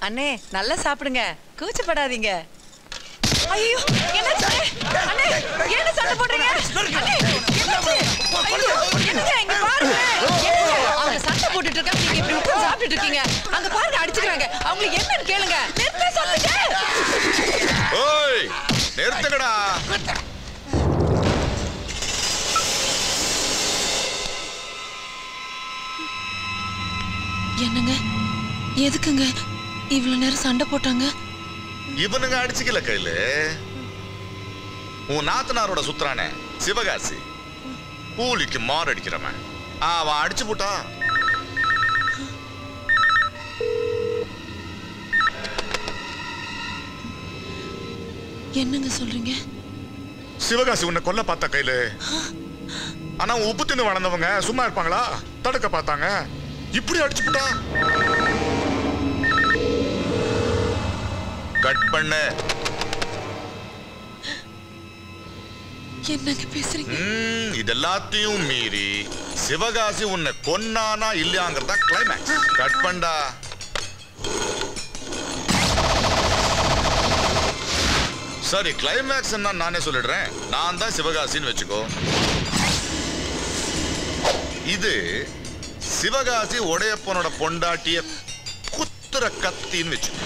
அண்ணே நல்லா சாப்பிடுங்க கூச்சப்படாதீங்க ஐயோ என்னாச்சு அண்ணே என்ன சண்டை போடுறீங்க அண்ணே என்னாச்சு ஐயோ என்னங்க இங்க பாருங்க என்னங்க அவங்க சண்டை போட்டுட்டு இருக்காங்க நீங்க இப்படி உட்கார்ந்து சாப்பிட்டுட்டு இருக்கீங்க அங்க பாருங்க அடிச்சுக்கிறாங்க அவங்களுக்கு என்னன்னு கேளுங்க நிறுத்த சொல்லுங்க ஓய் நிறுத்துங்கடா என்னங்க எதுக்குங்க இவ்வளவு நேரம் சண்டை போட்டாங்க இவனுங்க அடிச்சுக்கல கையில உன் நாத்தனாரோட சுத்துறானே சிவகாசி கூலிக்கு மாரடிக்கிறவன் அவன் அடிச்சு போட்டா என்னங்க சொல்றீங்க சிவகாசி உன்னை கொல்ல பார்த்த கையில ஆனா உன் உப்பு தின்னு வளர்ந்தவங்க சும்மா இருப்பாங்களா தடுக்க பார்த்தாங்க இப்படி அடிச்சு போட்டா கட் பண்ண என்னங்க பேசுறீங்க ம், இது எல்லாத்தையும் மீறி சிவகாசி உன்னை கொன்னானா இல்லையாங்கிறதா கிளைமேக்ஸ் கட் பண்ணா சரி கிளைமேக்ஸ் நானே சொல்லிடுறேன் நான் தான் சிவகாசின்னு வச்சுக்கோ இது சிவகாசி உடையப்பனோட பொண்டாட்டிய குத்துற கத்தின்னு வச்சுக்கோ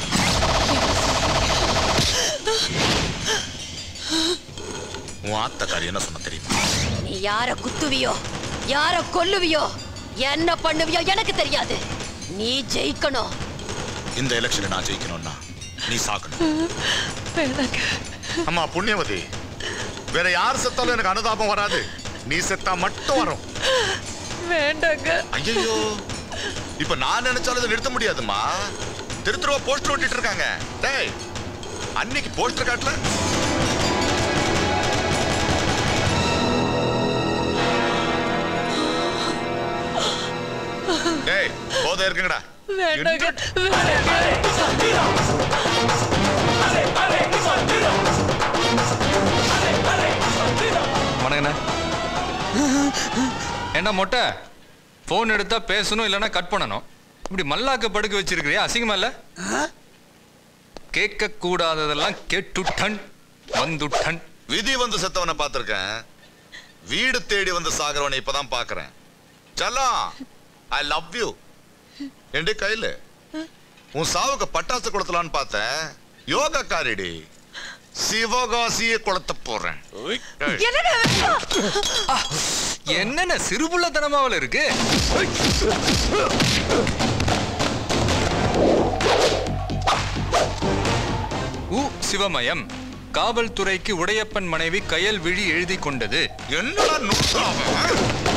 உன் ஆத்தக்காரி என்ன சொன்ன தெரியுமா நீ யார குத்துவியோ யார கொல்லுவியோ என்ன பண்ணுவியோ எனக்கு தெரியாது நீ ஜெயிக்கணும் இந்த எலெக்ஷனை நான் ஜெயிக்கணும்னா நீ சாக்கணும் அம்மா புண்ணியவதி வேற யார் செத்தாலும் எனக்கு அனுதாபம் வராது நீ செத்தா மட்டும் வரும் வேண்டாங்க ஐயோ இப்ப நான் நினைச்சாலும் இதை நிறுத்த முடியாதும்மா திரு திருவா போஸ்டர் ஒட்டிட்டு இருக்காங்க டேய் அன்னைக்கு போஸ்டர் காட்டல டேய் போதை இருக்குங்கடா வேண்டாங்க வணக்கண்ணே என்ன மொட்டை ஃபோன் எடுத்தா பேசணும் இல்லைன்னா கட் பண்ணணும் இப்படி மல்லாக்க படுக்க வச்சிருக்கிறியா அசிங்கமா இல்ல கேட்க கூடாததெல்லாம் கேட்டுட்டன் வந்துட்டன் விதி வந்து செத்தவனை பார்த்திருக்கேன் வீடு தேடி வந்து சாகிறவனை இப்பதான் பார்க்கறேன் செல்லம் ஐ லவ் யூ என்டி கையில உன் சாவுக்கு பட்டாசு கொளுத்தலான்னு பார்த்தேன் யோகா காரிடி சிவகாசியை கொளுத்த போறேன் ஏய், என்னங்க வேண்டாம் என்னென்ன சிறுபுள்ளத்தனமாவில் இருக்கு உ சிவமயம் காவல்துறைக்கு உடையப்பன் மனைவி கயல் விழி எழுதி கொண்டது என்னடா நுட்பாவன்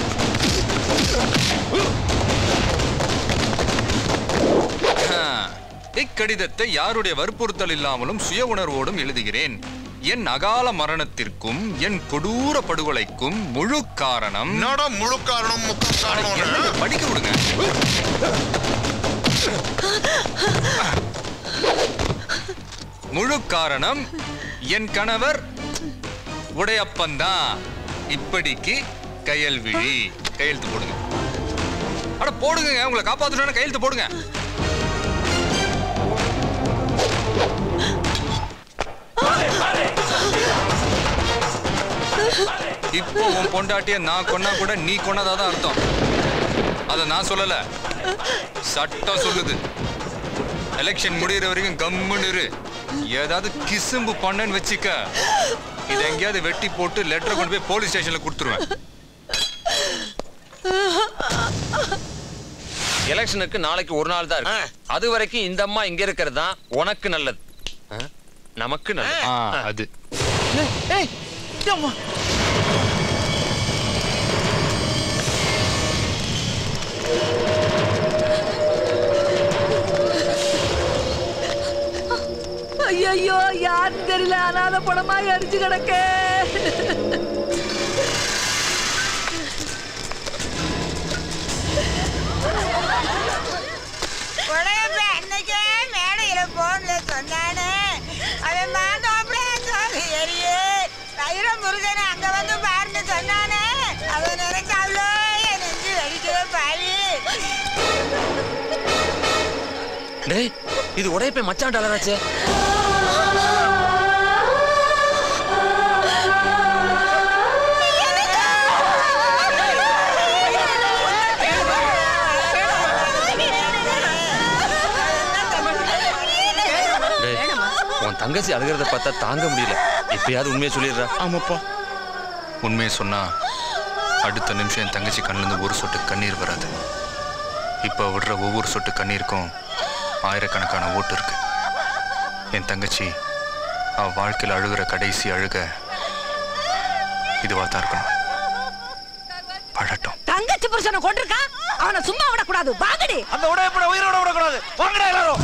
ஆ, இக்கடிதத்தை யாருடைய வற்புறுத்தல் இல்லாமலும் சுய உணர்வோடும் எழுதுகிறேன் என் அகால மரணத்திற்கும் என் கொடூர படுகொலைக்கும் முழு காரணம் என்னடா முழு காரணம் முக்க காரணம் என்னங்க, படிக்க விடுங்க முழு காரணம் என் கணவர் உடையப்பன்தான் இப்படிக்கு கையல்விழி கையெழுத்து போடுங்க அட போடுங்க உங்களை காப்பாத்தணும்னு கையெழுத்து போடுங்க இப்போ உன் பொண்டாட்டிய நான் கொன்னா கூட நீ கொன்னதாதான் அர்த்தம் அத நான் சொல்லல சட்டம் சொல்லுது எலெக்ஷன் முடியிற வரைக்கும் கம்முன்னு இரு ஏதாவது கிசும்பு பண்ணன்னு வச்சுக்க இதை எங்கேயாவது வெட்டி போட்டு லெட்டர் கொண்டு போய் போலீஸ் ஸ்டேஷன்ல கொடுத்துருவேன் எலெக்ஷனுக்கு நாளைக்கு ஒரு நாள் தான் இருக்கு அது வரைக்கும் இந்த அம்மா இங்க இருக்கிறது தான் உனக்கு நல்லது ஆ? நமக்கு நல்லது ஆ, அது ஏய் அம்மா ஐயோ யாருன்னு தெரியல அனாத படமா அடிச்சு கிடக்க உடையப்ப அன்னைக்கே மேடையில போன்ல சொன்னானே அவன் மாந்தோப்புல சொல்லி எரியே வைர முருகன் அங்க வந்து பாருன்னு சொன்னானே அவன் நினைச்சாவளோ என் நெஞ்சு வெடிக்கவே பாரு டேய் இது உடையப்பை மச்சான் டாலராச்சே டேய், உன் தங்கச்சி அழுகிறத பார்த்தா தாங்க முடியல இப்பயாவது உண்மையை சொல்லிடுறா ஆமாப்பா உண்மையை சொன்னா அடுத்த நிமிஷம் என் தங்கச்சி கண்ணிலிருந்து ஒரு சொட்டு கண்ணீர் வராது இப்போ விடுற ஒவ்வொரு சொட்டு கண்ணீருக்கும் ஆயிரக்கணக்கான ஓட்டு இருக்கு என் தங்கச்சி அவ வாழ்க்கையில் அழுகிற கடைசி அழுக இதுவா தான் இருக்கணும் பழட்டும் தங்கச்சி புருஷனை கொண்டிருக்கான் அவனை சும்மா விடக்கூடாது வாங்கடி அந்த உடையப்பட உயிரோட விடக்கூடாது வாங்கடா எல்லாரும்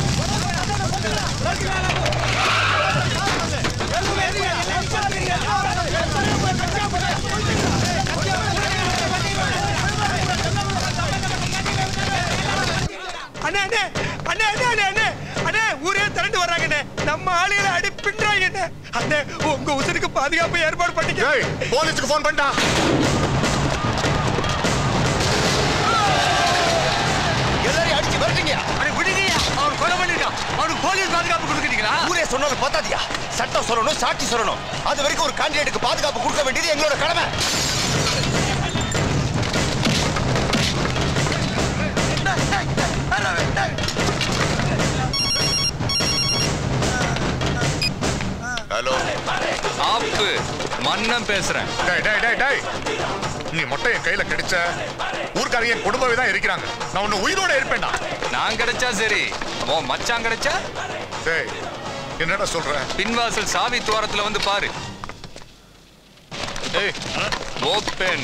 அண்ணே அண்ணே அண்ணே அண்ணே அண்ணே அண்ணே அண்ணே ஊரே திரண்டு வர்றாங்கண்ணே நம்ம ஆளுகளை அடி பின்றாங்கண்ணே அண்ணே உங்க உசுருக்கு பாதுகாப்பு ஏற்பாடு பண்ணிக்க ஏய் போலீஸுக்கு ஃபோன் பண்ணிட்டா எல்லாரையும் அடிச்சு வரட்டீங்க அண்ணே விடுங்கய்யா அவன் கொலை பண்ணிருக்கான் அவனுக்கு போலீஸ் பாதுகாப்பு கொடுக்குறீங்களா ஊரே சொன்னாலும் பார்த்தாதியா சட்டம் சொல்லணும் சாட்சி சொல்லணும் அது வரைக்கும் ஒரு கேண்டிடேட்டுக்கு பாதுகாப்பு கொடுக்க வேண்டியது எங்களோட கடமை ஹலோ ஆப்பு மன்னன் பேசுறேன் டேய் டேய் டேய் டேய் நீ மொட்டை என் கையில கிடைச்ச ஊர்க்காரங்க என் குடும்பமே தான் இருக்கிறாங்க நான் உன்னை உயிரோட இருப்பேன்டா நான் கிடைச்சா சரி உன் மச்சான் கிடைச்சா டேய் என்னடா சொல்ற பின்வாசல் சாவி துவாரத்துல வந்து பாரு ஏய் ஓப்பன்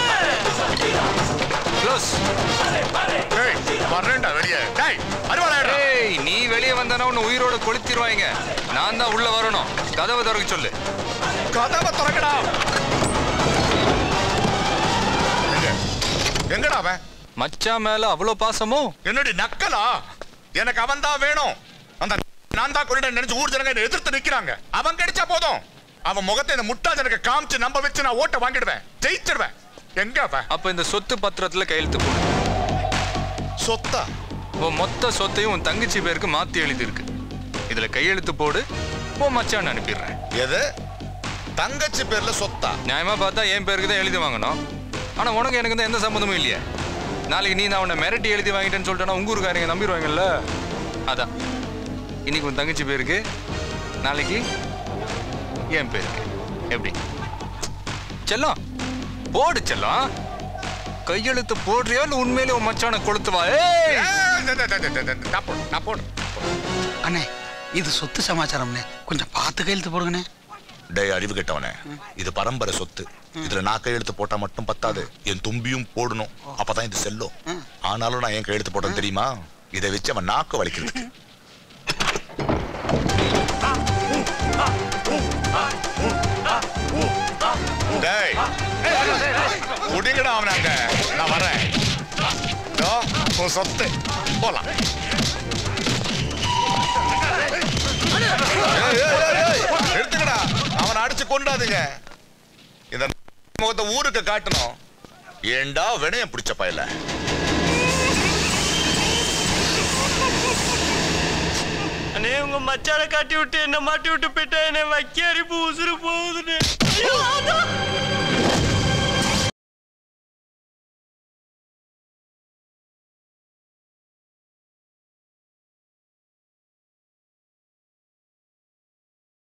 க்ளோஸ் டேய் வர்றேன்டா வெளியே டேய் அருவாளையடா ஏய் நீ வெளியே வந்தானா உன்னை உயிரோட கொளுத்திடுவாங்க நான் தான் உள்ள வரணும் கதவை திறக்க சொல்லு கதவை திறக்கடா எங்க எங்கடா அவன் மச்சான் மேல அவ்வளோ பாசமோ என்னடி நக்கலா எனக்கு அவன் தான் வேணும் அந்த நான் தான் கொள்ளிட நினைச்சு ஊர் ஜனங்க என்னை எதிர்த்து நிக்கிறாங்க அவன் கிடைச்சா போதும் அவன் முகத்தை இந்த முட்டா ஜனக்கு காமிச்சு நம்ப வச்சு நான் ஓட்ட வாங்கிடுவேன் ஜெயிச்சிடுவேன் எங்க அவன் அப்ப இந்த சொத்து பத்திரத்துல கையெழுத்து போடு சொத்தா உன் மொத்த சொத்தையும் உன் தங்கச்சி பேருக்கு மாத்தி எழுதி இருக்கு இதுல கையெழுத்து போடு உன் மச்சான் அனுப்பிடுறேன் எது தங்கச்சி பேர்ல சொத்தா நியாயமா பார்த்தா என் பேருக்கு தான் எழுதி வாங்கணும் ஆனா உனக்கு எனக்கு தான் எந்த சம்மந்தமும் இல்லையே நாளைக்கு நீ நான் உன்னை மிரட்டி எழுதி வாங்கிட்டேன்னு சொல்லிட்டேன்னா உங்க ஊருக்காரங்க நம்பிடுவாங்கல்ல அதான் இன்னைக்கு உன் தங்கச்சி பேருக்கு நாளைக்கு என் பேருக்கு எப்படி செல்லம் போடு செல்லம் கையெழுத்து போடுறியா இல்ல உண்மையிலே உன் மச்சானை கொளுத்துவா ஏய் ஏய், டே, டே, டே, டே, டே, நான் போடுறேன், நான் போடுறேன். அண்ணே இது சொத்து சமாச்சாரம்ண்ணே கொஞ்சம் பார்த்து கையெழுத்து போடுங்கண்ணே டேய் அறிவு கெட்டவனே இது பரம்பரை சொத்து இதுல நான் கையெழுத்து போட்டா மட்டும் பத்தாது என் தும்பியும் போடணும் அப்பதான் இது செல்லும் ஆனாலும் நான் ஏன் கையெழுத்து போட்டேன்னு தெரியுமா இதை வச்சு அவன் நாக்கு வலிக்கிறதுக்கு டேய் குடிங்கடா அவனை அங்க நான் வரேன் இதோ, உன் சொத்து போலாம் ஏய், ஏய், ஏய், ஏய், நிறுத்துங்கடா அவனை அடிச்சு கொண்டாதுங்க இந்த முகத்தை ஊருக்கு காட்டணும் ஏண்டா வினயம் பிடிச்ச பயல அண்ணே உங்க மச்சான காட்டி விட்டு என்ன மாட்டி விட்டு போயிட்டா என்ன வைக்க அரிப்பு உசுறு போகுதுன்னு ஐயோ, அதோ.